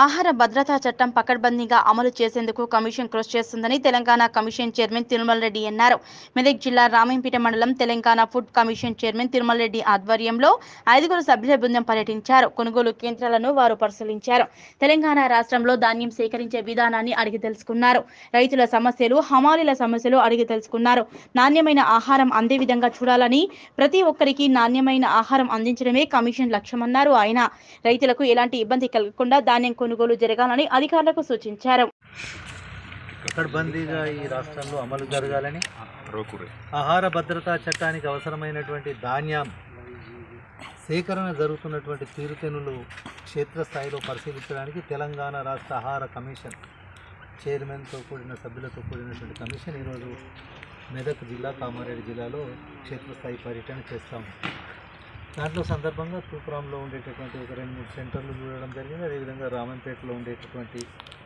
ఆహార భద్రతా చట్టం పకడ్బందీగా అమలు చేసేందుకు కమిషన్ కృషి చేస్తుందని తెలంగాణ కమిషన్ చైర్మన్ తిరుమల రెడ్డి అన్నారు మెదక్ జిల్లా రామంపేట మండలం Telangana food commission chairman Tirumala Reddy ఆధ్వర్యంలో ఐదుగురు సభ్యుల బృందం పర్యటించారు కొనుగోలు కేంద్రాలను వారు పరిశీలించారు తెలంగాణ రాష్ట్రంలో ధాన్యం సేకరించే విధానాన్ని అడిగి తెలుసుకున్నారు రైతుల సమస్యలు హమాలీల సమస్యలు అడిగి తెలుసుకున్నారు నాణ్యమైన ఆహారం అందే విధంగా చూడాలని ప్రతి ఒక్కరికి నాణ్యమైన ఆహారం అందించడమే కమిషన్ లక్ష్యమన్నారు ఆయన రైతులకు ఎలాంటి ఇబ్బంది కలగకుండా ధాన్యం కొనుగోలు జరగాలని అధికారులకు సూచించారు పకడ్బందీగా ఈ రాష్ట్రంలో అమలు జరగాలని ఆహార భద్రతా చట్టానికి అవసరమైనటువంటి ధాన్యం సేకరణ జరుగుతున్నటువంటి తీరుతెన్నులు క్షేత్రస్థాయిలో పరిశీలించడానికి తెలంగాణ రాష్ట్ర ఆహార కమిషన్ చైర్మన్తో కూడిన సభ్యులతో కూడినటువంటి కమిషన్ ఈరోజు మెదక్ జిల్లా కామారెడ్డి జిల్లాలో క్షేత్రస్థాయి పర్యటన చేస్తాము దాంట్లో సందర్భంగా తూపురాంలో ఉండేటటువంటి ఒక రెండు మూడు సెంటర్లు చూడడం జరిగింది అదేవిధంగా రామంపేటలో ఉండేటటువంటి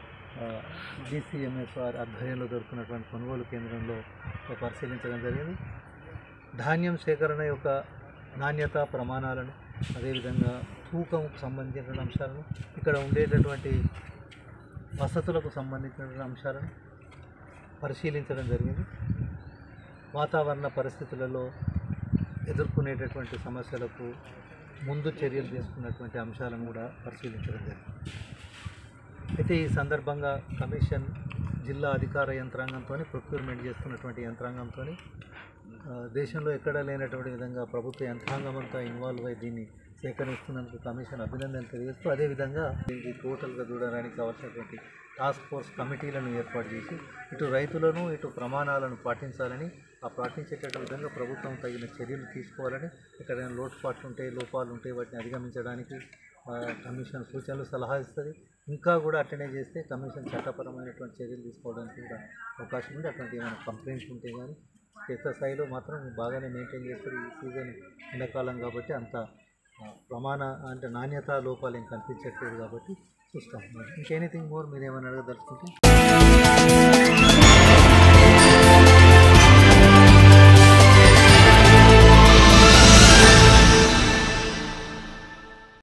డిసిఎంఎస్ఆర్ ఆధ్వర్యంలో దొరుకుతున్నటువంటి కొనుగోలు కేంద్రంలో పరిశీలించడం జరిగింది ధాన్యం సేకరణ యొక్క నాణ్యత ప్రమాణాలను అదేవిధంగా తూకంకు సంబంధించిన అంశాలను ఇక్కడ ఉండేటటువంటి వసతులకు సంబంధించిన అంశాలను పరిశీలించడం జరిగింది వాతావరణ పరిస్థితులలో ఎదుర్కొనేటటువంటి సమస్యలకు ముందు చర్యలు తీసుకున్నటువంటి అంశాలను కూడా పరిశీలించడం జరిగింది అయితే ఈ సందర్భంగా కమిషన్ జిల్లా అధికార యంత్రాంగంతో ప్రొక్యూర్మెంట్ చేస్తున్నటువంటి యంత్రాంగంతో దేశంలో ఎక్కడా లేనటువంటి విధంగా ప్రభుత్వ యంత్రాంగం అంతా ఇన్వాల్వ్ అయి దీన్ని సేకరిస్తున్నందుకు కమిషన్ అభినందన తెలియజేస్తూ అదేవిధంగా ఇది టోటల్గా చూడడానికి కావాల్సినటువంటి టాస్క్ ఫోర్స్ కమిటీలను ఏర్పాటు చేసి ఇటు రైతులను ఇటు ప్రమాణాలను పాటించాలని ఆ పాటించేటట్టు విధంగా ప్రభుత్వం తగిన చర్యలు తీసుకోవాలని ఎక్కడైనా లోటుపాట్లు ఉంటే లోపాలు ఉంటే వాటిని అధిగమించడానికి ఆ, కమిషన్ సూచనలు సలహా ఇస్తుంది ఇంకా కూడా అట్టనే చేస్తే కమిషన్ చట్టపరమైనటువంటి చర్యలు తీసుకోవడానికి కూడా అవకాశం ఉంది అటువంటి ఏమైనా కంప్లైంట్స్ ఉంటే కానీ క్షేత్రస్థాయిలో మాత్రం బాగానే మెయింటైన్ చేస్తారు ఈ సీజన్ ఎండాకాలం కాబట్టి అంత ఆ, ప్రమాణ అంటే నాణ్యత లోపాలు ఏం కనిపించట్లేదు కాబట్టి చూస్తాం ఇంకెనీథింగ్ మోర్ మీరు ఏమైనా అడగదలుచుకుంటే